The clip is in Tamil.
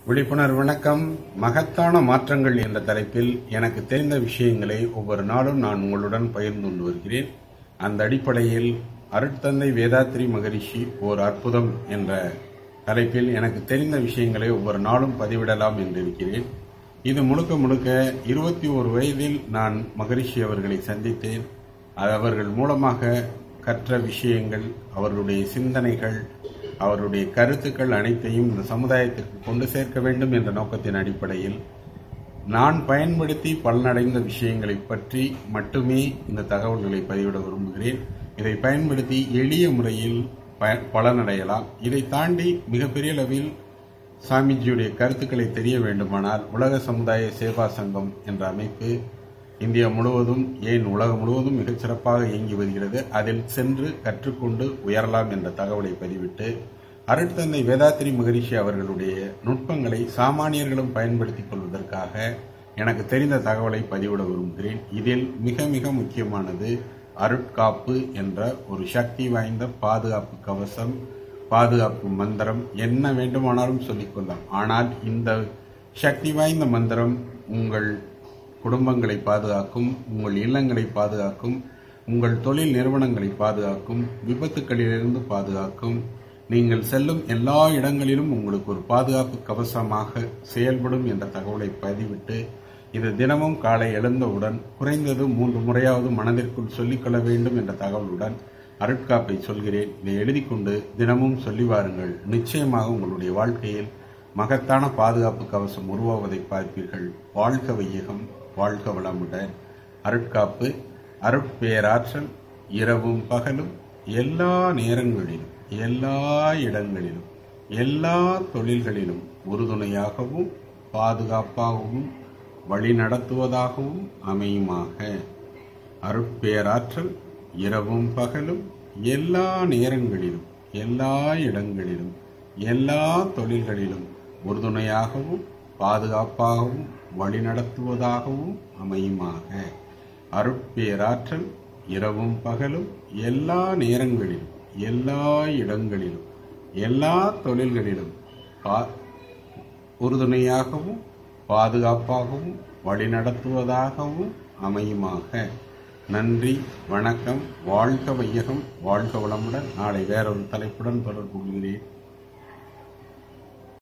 விழிப்புணர்வு வணக்கம் மகத்தான மாற்றங்கள் என்ற தலைப்பில் எனக்கு தெரிந்த விஷயங்களை ஒவ்வொரு நாளும் நான் உங்களுடன் பகிர்ந்து கொண்டு வருகிறேன் அந்த அடிப்படையில் அருட்தந்தை வேதாத்ரி மகரிஷி ஓர் அற்புதம் என்ற தலைப்பில் எனக்கு தெரிந்த விஷயங்களை ஒவ்வொரு நாளும் பதிவிடலாம் என்று இருக்கிறேன் இது முழுக்க முழுக்க இருபத்தி ஓரு வயதில் நான் மகரிஷி அவர்களை சந்தித்தேன் அது அவர்கள் மூலமாக கற்ற விஷயங்கள் அவர்களுடைய சிந்தனைகள் அவருடைய கருத்துக்கள் அனைத்தையும் இந்த சமுதாயத்திற்கு கொண்டு சேர்க்க வேண்டும் என்ற நோக்கத்தின் அடிப்படையில் நான் பயன்படுத்தி பலனடைந்த விஷயங்களை பற்றி மட்டுமே இந்த தகவல்களை பதிவிட விரும்புகிறேன் இதை பயன்படுத்தி எளிய முறையில் ப- பலனடையலாம் இதை தாண்டி மிகப்பெரிய அளவில் சாமிஜியுடைய கருத்துக்களை தெரிய வேண்டுமானால் உலக சமுதாய சேவா சங்கம் என்ற அமைப்பு இந்தியா முழுவதும் ஏன் உலகம் முழுவதும் மிகச் சிறப்பாக இயங்கி வருகிறது அதில் சென்று கற்றுக்கொண்டு உயரலாம் என்ற தகவலை பதிவிட்டு அருட்தந்தை வேதாத்திரி மகரிஷி அவர்களுடைய நுட்பங்களை சாமானியர்களும் பயன்படுத்திக் கொள்வதற்காக எனக்கு தெரிந்த தகவலை பதிவிட விரும்புகிறேன் இதில் மிக மிக முக்கியமானது அருட்காப்பு என்ற ஒரு சக்தி வாய்ந்த பாதுகாப்பு கவசம் பாதுகாப்பு மந்திரம் என்ன வேண்டுமானாலும் சொல்லிக்கொள்ளலாம் ஆனால் இந்த சக்தி வாய்ந்த மந்திரம் உங்கள் குடும்பங்களை பாதுகாக்கும் உங்கள் இல்லங்களை பாதுகாக்கும் உங்கள் தொழில் நிறுவனங்களை பாதுகாக்கும் விபத்துக்களிலிருந்து பாதுகாக்கும் நீங்கள் செல்லும் எல்லா இடங்களிலும் உங்களுக்கு ஒரு பாதுகாப்பு கவசமாக செயல்படும் என்ற தகவலை பதிவிட்டு இது தினமும் காலை எழுந்தவுடன் குறைந்தது மூன்று முறையாவது மனதிற்குள் சொல்லிக்கொள்ள வேண்டும் என்ற தகவலுடன் அருட்காப்பை சொல்கிறேன் இதை எழுதிக் கொண்டு தினமும் சொல்லி வாருங்கள் நிச்சயமாக உங்களுடைய வாழ்க்கையில் மகத்தான பாதுகாப்பு கவசம் உருவாவதை பார்ப்பீர்கள் வாழ்க வையகம் வாழ்க வளமுடன் அருட்காப்பு அருட்பேராற்றல் இரவும் பகலும் எல்லா நேரங்களிலும் எல்லா இடங்களிலும் எல்லா தொழில்களிலும் உறுதுணையாகவும் பாதுகாப்பாகவும் வழிநடத்துவதாகவும் அமையுமாக அருட்பேராற்றல் இரவும் பகலும் எல்லா நேரங்களிலும் எல்லா இடங்களிலும் எல்லா தொழில்களிலும் உறுதுணையாகவும் பாதுகாப்பாகவும் வழிநடத்துவதாகவும் அமையுமாக அருட்பேராற்றல் இரவும் பகலும் எல்லா நேரங்களிலும் எல்லா இடங்களிலும் எல்லா தொழில்களிலும் பா- உறுதுணையாகவும் பாதுகாப்பாகவும் வழிநடத்துவதாகவும் அமையுமாக நன்றி வணக்கம் வாழ்க வையகம் வாழ்க வளமுடன் நாளை வேறொரு தலைப்புடன் தொடர்பு கொள்கிறேன்